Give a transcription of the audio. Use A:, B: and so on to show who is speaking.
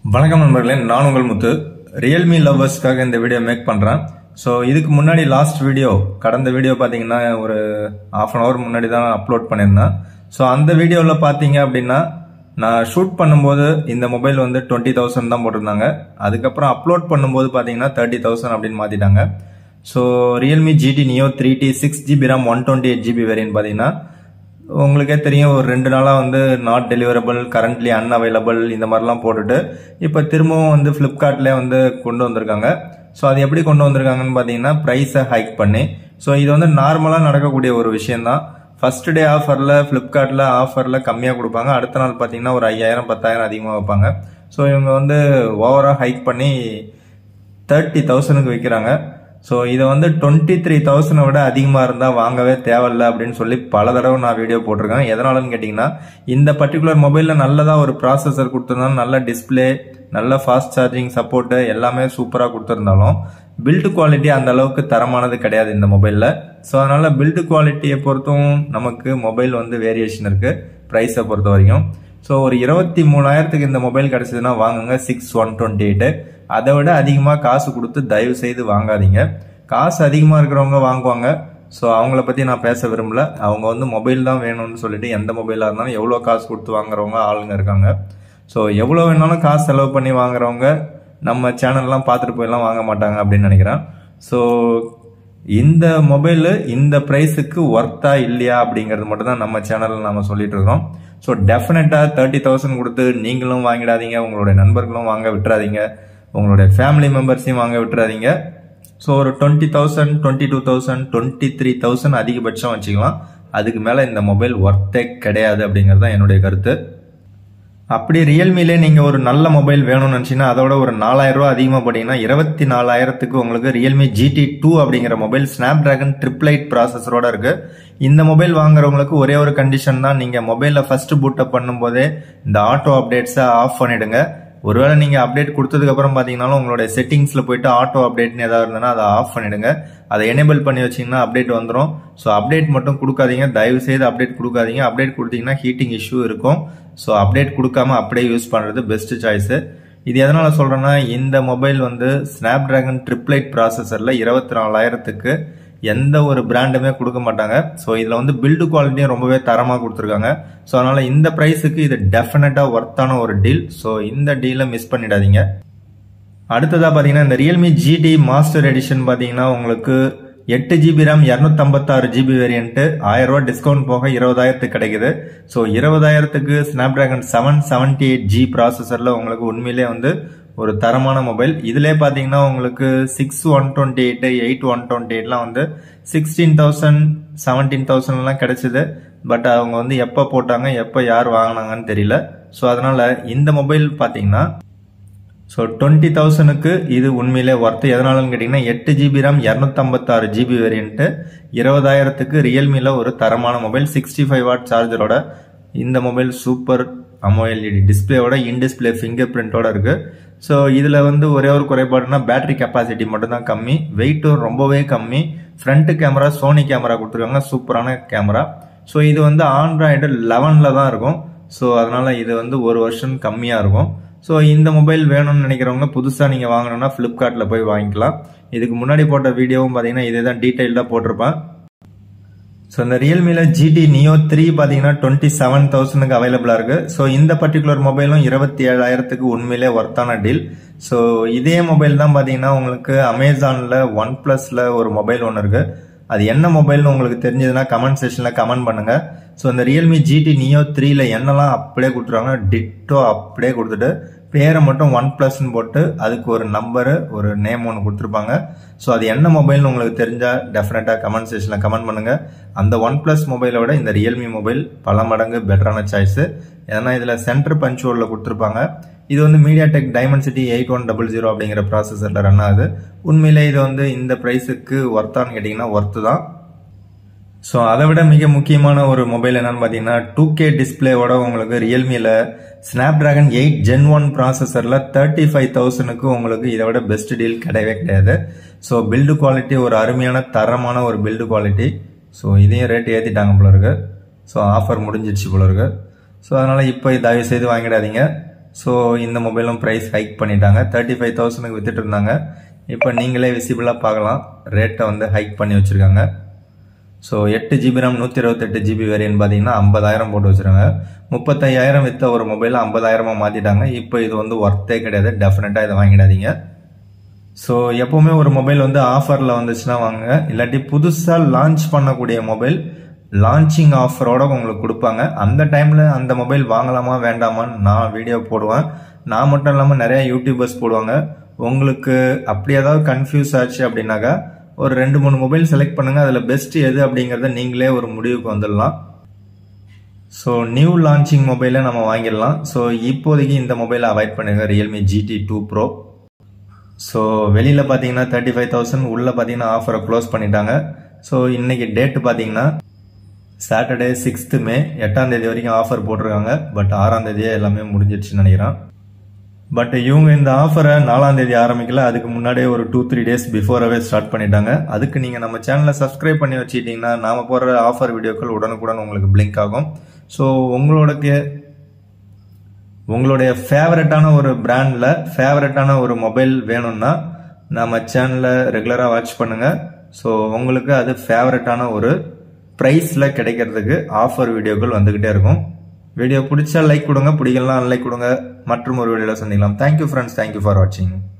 A: வணக்கம் நண்பர்களே நான் உங்கள் முத்து ரியல்மி லவ்வர்ஸ்க்காக இந்த வீடியோ மேக் பண்ணுறேன் ஸோ இதுக்கு முன்னாடி லாஸ்ட் வீடியோ கடந்த வீடியோ பார்த்தீங்கன்னா ஒரு ஆஃப் அன் ஹவர் முன்னாடி தான் அப்லோட் பண்ணியிருந்தேன் ஸோ அந்த வீடியோவில் பார்த்தீங்க அப்படின்னா நான் ஷூட் பண்ணும்போது இந்த மொபைல் வந்து டுவெண்ட்டி தௌசண்ட் தான் போட்டிருந்தாங்க அதுக்கப்புறம் அப்லோட் பண்ணும்போது பார்த்தீங்கன்னா தேர்ட்டி தௌசண்ட் அப்படின்னு மாற்றிட்டாங்க so Realme GT Neo three T six GB RAM one twenty eight GB variant பார்த்தீங்கன்னா உங்களுக்கே தெரியும் ஒரு ரெண்டு நாளாக வந்து நாட் டெலிவரபிள் கரண்ட்லி அன்அவைலபிள் இந்த மாதிரிலாம் போட்டுட்டு இப்போ திரும்பவும் வந்து ஃப்ளிப்கார்ட்லேயே வந்து கொண்டு வந்திருக்காங்க ஸோ அது எப்படி கொண்டு வந்திருக்காங்கன்னு பார்த்தீங்கன்னா ப்ரைஸை ஹைக் பண்ணி ஸோ இது வந்து நார்மலாக நடக்கக்கூடிய ஒரு விஷயம்தான் ஃபர்ஸ்ட் டே ஆஃபரில் ஃப்ளிப்கார்ட்டில் ஆஃபரில் கம்மியாக கொடுப்பாங்க அடுத்த நாள் பார்த்தீங்கன்னா ஒரு ஐயாயிரம் பத்தாயிரம் அதிகமாக வைப்பாங்க ஸோ இவங்க வந்து ஓவராக ஹைக் பண்ணி தேர்ட்டி தௌசண்ட்க்கு விற்கிறாங்க ஸோ இதை வந்து டுவெண்ட்டி த்ரீ தௌசண்டை விட அதிகமாக இருந்தால் வாங்கவே தேவையில்ல அப்படின்னு சொல்லி பல தடவை நான் வீடியோ போட்டிருக்கேன் எதனாலன்னு கேட்டிங்கன்னா இந்த பர்டிகுலர் மொபைலில் நல்லதாக ஒரு ப்ராசஸர் கொடுத்துருந்தாலும் நல்ல டிஸ்பிளே நல்ல ஃபாஸ்ட் சார்ஜிங் சப்போர்ட்டு எல்லாமே சூப்பராக கொடுத்துருந்தாலும் பில்டு குவாலிட்டி அந்த அளவுக்கு தரமானது கிடையாது இந்த மொபைலில் ஸோ அதனால் பில்டு குவாலிட்டியை பொறுத்தும் நமக்கு மொபைல் வந்து வேரியேஷன் இருக்குது ப்ரைஸை பொறுத்த வரைக்கும் ஸோ ஒரு இருபத்தி மூணாயிரத்துக்கு இந்த மொபைல் கிடைச்சதுன்னா வாங்குங்க சிக்ஸ் ஒன் டுவெண்ட்டி எயிட்டு அதை விட அதிகமாக காசு கொடுத்து தயவு செய்து வாங்காதீங்க காசு அதிகமாக இருக்கிறவங்க வாங்குவாங்க ஸோ அவங்கள பற்றி நான் பேச விரும்பல அவங்க வந்து மொபைல் தான் வேணும்னு சொல்லிட்டு எந்த மொபைலாக இருந்தாலும் எவ்வளோ காசு கொடுத்து வாங்குறவங்க ஆளுங்க இருக்காங்க ஸோ எவ்வளோ வேணாலும் காசு செலவு பண்ணி வாங்குறவங்க நம்ம சேனல்லாம் பார்த்துட்டு போயெல்லாம் வாங்க மாட்டாங்க அப்படின்னு நினைக்கிறேன் ஸோ இந்த மொபைல் இந்த ப்ரைஸுக்கு ஒர்த்தா இல்லையா அப்படிங்கிறது மட்டும் தான் நம்ம சேனலில் நம்ம சொல்லிட்டு இருக்கோம் ஸோ டெஃபினட்டாக தேர்ட்டி தௌசண்ட் கொடுத்து நீங்களும் வாங்கிடாதீங்க உங்களுடைய நண்பர்களும் வாங்க விட்டுறாதீங்க உங்களுடைய ஃபேமிலி மெம்பர்ஸையும் வாங்க விட்டுறாதீங்க ஸோ ஒரு twenty thousand twenty two thousand twenty three thousand அதிகபட்சம் வச்சுக்கலாம் அதுக்கு மேலே இந்த மொபைல் ஒர்த்தே கிடையாது அப்படிங்கிறது தான் என்னுடைய கருத்து அப்படி ரியல்மிலே நீங்கள் ஒரு நல்ல மொபைல் வேணும்னு நினச்சிங்கன்னா அதோட ஒரு நாலாயிரம் ரூபா அதிகமாக போட்டிங்கன்னா இருபத்தி நாலாயிரத்துக்கு உங்களுக்கு ரியல்மி ஜிடி டூ அப்படிங்கிற மொபைல் ஸ்னாப் டிராகன் ட்ரிப்ளைட் ப்ராசஸரோட இருக்கு இந்த மொபைல் வாங்குறவங்களுக்கு ஒரே ஒரு கண்டிஷன் தான் நீங்கள் மொபைலில் ஃபர்ஸ்ட் பூட்டப் பண்ணும்போதே இந்த ஆட்டோ அப்டேட்ஸை ஆஃப் பண்ணிடுங்க ஒருவேளை நீங்கள் அப்டேட் கொடுத்ததுக்கப்புறம் பார்த்தீங்கன்னாலும் உங்களுடைய செட்டிங்ஸில் போயிட்டு ஆட்டோ அப்டேட்னு ஏதாவது இருந்ததுன்னா அதை ஆஃப் பண்ணிடுங்க அதை எனேபிள் பண்ணி வச்சிங்கன்னா அப்டேட் வந்துடும் ஸோ அப்டேட் மட்டும் கொடுக்காதீங்க தயவு செய்து அப்டேட் கொடுக்காதீங்க அப்டேட் கொடுத்தீங்கன்னா ஹீட்டிங் இஷ்யூ இருக்கும் ஸோ அப்டேட் கொடுக்காம அப்படியே யூஸ் பண்ணுறது பெஸ்ட் சாய்ஸு இது எதனால் சொல்கிறேன்னா இந்த மொபைல் வந்து ஸ்னாப் டிராகன் ட்ரிப்ளைட் ப்ராசஸரில் இருபத்தி நாலாயிரத்துக்கு எந்த ஒரு பிராண்டுமே கொடுக்க மாட்டாங்க ஸோ இதில் வந்து பில்டு குவாலிட்டியும் ரொம்பவே தரமாக கொடுத்துருக்காங்க ஸோ அதனால் இந்த ப்ரைஸுக்கு இது டெஃபினட்டாக ஒர்த்தான ஒரு டீல் ஸோ இந்த டீலை மிஸ் பண்ணிடாதீங்க அடுத்ததாக பார்த்தீங்கன்னா இந்த ரியல்மி ஜிடி மாஸ்டர் எடிஷன் பார்த்தீங்கன்னா உங்களுக்கு எட்டு ஜிபி ரேம் இரநூத்தம்பத்தாறு ஜிபி வேரியன்ட்டு ஆயிரம் ரூபா டிஸ்கவுண்ட் போக இருபதாயிரத்துக்கு கிடைக்குது ஸோ இருபதாயிரத்துக்கு Snapdragon seven seventy eight G ப்ராசஸரில் உங்களுக்கு உண்மையிலே வந்து ஒரு தரமான மொபைல் இதிலே பார்த்தீங்கன்னா உங்களுக்கு six one twenty eight eight one twenty எயிட்லாம் வந்து சிக்ஸ்டீன் தௌசண்ட் செவன்டீன் தௌசண்ட்லாம் கிடைச்சிது பட் அவங்க வந்து எப்போ போட்டாங்க எப்போ யார் வாங்கினாங்கன்னு தெரியல ஸோ அதனால் இந்த மொபைல் பார்த்தீங்கன்னா ஸோ டுவெண்ட்டி தௌசண்ட்க்கு இது உண்மையிலே ஒர்த்து எதனாலன்னு கேட்டிங்கன்னா எட்டு ஜிபி ரேம் இரநூத்தம்பத்தாறு ஜிபி வேரியன்ட்டு இருபதாயிரத்துக்கு ரியல்மியில் ஒரு தரமான மொபைல் சிக்ஸ்டி ஃபைவ் வாட் சார்ஜரோட இந்த மொபைல் சூப்பர் அமோஎல்இடி டிஸ்பிளேவோட இன் டிஸ்பிளே ஃபிங்கர் பிரிண்டோட இருக்கு ஸோ இதில் வந்து ஒரே ஒரு குறைபாடுனா பேட்டரி கெப்பாசிட்டி மட்டும் தான் கம்மி வெயிட்டும் ரொம்பவே கம்மி ஃப்ரண்ட் கேமரா சோனி கேமரா கொடுத்துருக்காங்க சூப்பரான கேமரா ஸோ இது வந்து ஆண்ட்ராய்டு லெவனில் தான் இருக்கும் ஸோ அதனால இது வந்து ஒரு வருஷம் கம்மியாக இருக்கும் ஸோ இந்த மொபைல் வேணும்னு நினைக்கிறவங்க புதுசாக நீங்கள் வாங்கணும்னா ஃப்ளிப்கார்ட்டில் போய் வாங்கிக்கலாம் இதுக்கு முன்னாடி போட்ட வீடியோவும் பார்த்தீங்கன்னா இதே தான் டீட்டெயில்டாக போட்டிருப்பேன் ஸோ இந்த ரியல்மியில் ஜிடி நியோ த்ரீ பார்த்தீங்கன்னா டுவெண்ட்டி செவன் தௌசண்ட்க்கு அவைலபிளாக இருக்குது ஸோ இந்த பர்டிகுலர் மொபைலும் இருபத்தி ஏழாயிரத்துக்கு உண்மையிலே ஒர்த்தான டீல் ஸோ இதே மொபைல் தான் பார்த்தீங்கன்னா உங்களுக்கு அமேசானில் ஒன் ப்ளஸில் ஒரு மொபைல் ஒன்று இருக்குது அது என்ன மொபைல்னு உங்களுக்கு தெரிஞ்சதுன்னா கமெண்ட் செக்ஷனில் கமெண்ட் பண்ணுங்கள் ஸோ இந்த ரியல்மி ஜிடி நியோ த்ரீல என்னெல்லாம் அப்படியே கொடுத்துருவாங்க டிட்டோ அப்படியே கொடுத்துட்டு பேரை மட்டும் ஒன் ப்ளஸ்ன்னு போட்டு அதுக்கு ஒரு நம்பரு ஒரு நேம் ஒன்று கொடுத்துருப்பாங்க ஸோ அது என்ன மொபைல்னு உங்களுக்கு தெரிஞ்சால் டெஃபினட்டாக கமெண்ட் செக்ஷனில் கமெண்ட் பண்ணுங்கள் அந்த ஒன் ப்ளஸ் மொபைலை விட இந்த ரியல்மி மொபைல் பல மடங்கு பெட்டரான சாய்ஸு ஏன்னா இதில் சென்டர் பஞ்சோலில் கொடுத்துருப்பாங்க இது வந்து MediaTek Dimensity eight one double zero அப்படிங்கிற ப்ராசஸரில் ரன் ஆகுது உண்மையிலே இது வந்து இந்த ப்ரைஸுக்கு ஒர்த்தான்னு கேட்டிங்கன்னா ஒர்த்து தான் ஸோ அதை விட மிக முக்கியமான ஒரு மொபைல் என்னன்னு பார்த்தீங்கன்னா டூ கே டிஸ்பிளேவோட உங்களுக்கு ரியல்மியில் Snapdragon eight gen one ப்ராசஸரில் தேர்ட்டி ஃபைவ் தௌசண்ட்க்கு உங்களுக்கு இதை விட பெஸ்ட் டீல் கிடையவே கிடையாது ஸோ பில்டு குவாலிட்டி ஒரு அருமையான தரமான ஒரு பில்டு குவாலிட்டி ஸோ இதையும் ரேட் ஏற்றிட்டாங்க போல இருக்கு ஸோ ஆஃபர் முடிஞ்சிடுச்சு போல இருக்கு ஸோ அதனால் இப்போ தயவு செய்து வாங்கிடாதீங்க ஸோ இந்த மொபைலும் ப்ரைஸ் ஹைக் பண்ணிட்டாங்க தேர்ட்டி ஃபைவ் தௌசண்ட்க்கு வித்துட்டு இருந்தாங்க இப்போ நீங்களே விசிபிளாக பார்க்கலாம் ரேட்டை வந்து ஹைக் பண்ணி வச்சுருக்காங்க ஸோ எட்டு ஜிபி ரேம் நூற்றி இருபத்தெட்டு ஜிபி வேரியன்ட் பார்த்தீங்கன்னா ஐம்பதாயிரம் போட்டு வச்சுருங்க முப்பத்தையாயிரம் வித்த ஒரு மொபைல் ஐம்பதாயிரமாக மாற்றிட்டாங்க இப்போ இது வந்து ஒர்த்தே கிடையாது டெஃபினட்டாக இதை வாங்கிடாதீங்க ஸோ எப்போவுமே ஒரு மொபைல் வந்து ஆஃபரில் வந்துச்சுன்னா வாங்க இல்லாட்டி புதுசாக லான்ச் பண்ணக்கூடிய மொபைல் லான்ச்சிங் ஆஃபரோட உங்களுக்கு கொடுப்பாங்க அந்த டைமில் அந்த மொபைல் வாங்கலாமா வேண்டாமான்னு நான் வீடியோ போடுவேன் நான் மட்டும் இல்லாமல் நிறைய யூடியூபர்ஸ் போடுவாங்க உங்களுக்கு அப்படி ஏதாவது கன்ஃபியூஸ் ஆச்சு அப்படின்னாக்கா ஒரு ரெண்டு மூணு மொபைல் செலக்ட் பண்ணுங்க அதில் பெஸ்ட் எது அப்படிங்கிறத நீங்களே ஒரு முடிவுக்கு வந்துடலாம் ஸோ நியூ லான்ச்சிங் மொபைலை நம்ம வாங்கிடலாம் ஸோ இப்போதைக்கு இந்த மொபைலை அவாய்ட் பண்ணுங்க Realme GT two pro so வெளியில் பார்த்தீங்கன்னா தேர்ட்டி ஃபைவ் தௌசண்ட் உள்ளே பார்த்தீங்கன்னா ஆஃபரை க்ளோஸ் பண்ணிட்டாங்க ஸோ இன்னைக்கு டேட் பார்த்தீங்கன்னா சாட்டர்டே சிக்ஸ்த்து மே எட்டாம் தேதி வரைக்கும் ஆஃபர் போட்டிருக்காங்க பட் ஆறாம் தேதியே எல்லாமே முடிஞ்சிடுச்சுன்னு நினைக்கிறேன் பட் இவங்க இந்த ஆஃபரை நாலாம் தேதி ஆரம்பிக்கல அதுக்கு முன்னாடியே ஒரு டூ த்ரீ டேஸ் பிஃபோராகவே ஸ்டார்ட் பண்ணிட்டாங்க அதுக்கு நீங்கள் நம்ம சேனலை சப்ஸ்கிரைப் பண்ணி வச்சுக்கிட்டிங்கன்னா நாம் போடுற ஆஃபர் வீடியோக்கள் உடனுக்குடன் உங்களுக்கு பிளிங்க் ஆகும் ஸோ உங்களுக்கு உங்களுடைய ஃபேவரட்டான ஒரு பிராண்டில் ஃபேவரட்டான ஒரு மொபைல் வேணும்னா நம்ம சேனலை ரெகுலராக வாட்ச் பண்ணுங்கள் ஸோ உங்களுக்கு அது ஃபேவரட்டான ஒரு ப்ரைஸில் கிடைக்கிறதுக்கு ஆஃபர் வீடியோக்கள் வந்துக்கிட்டே இருக்கும் வீடியோ பிடிச்சா லைக் கொடுங்க பிடிக்கலாம் லைக் கொடுங்க மற்றும் ஒரு வீடியோவில் சந்திக்கலாம் தேங்க்யூ ஃப்ரெண்ட்ஸ் தேங்க்யூ ஃபார் வாட்சிங்